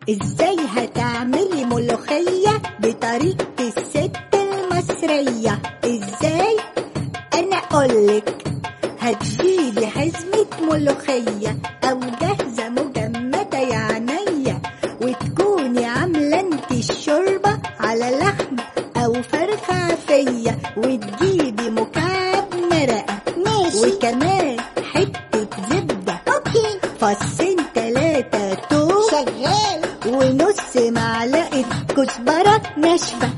ازاي هتعملي ملوخية بطريقة الست المصرية ازاي انا اقولك هتجيبي حزمة ملوخية او جاهزة مجمدة يا عينيا وتكوني عاملة انت الشوربة على لحم او فرخة عافية وتجيبي مكعب مرقة ماشي وكمان حتة زبدة اوكي فصين تلاتة توم شغال ونص معلقة كزبرة ناشفة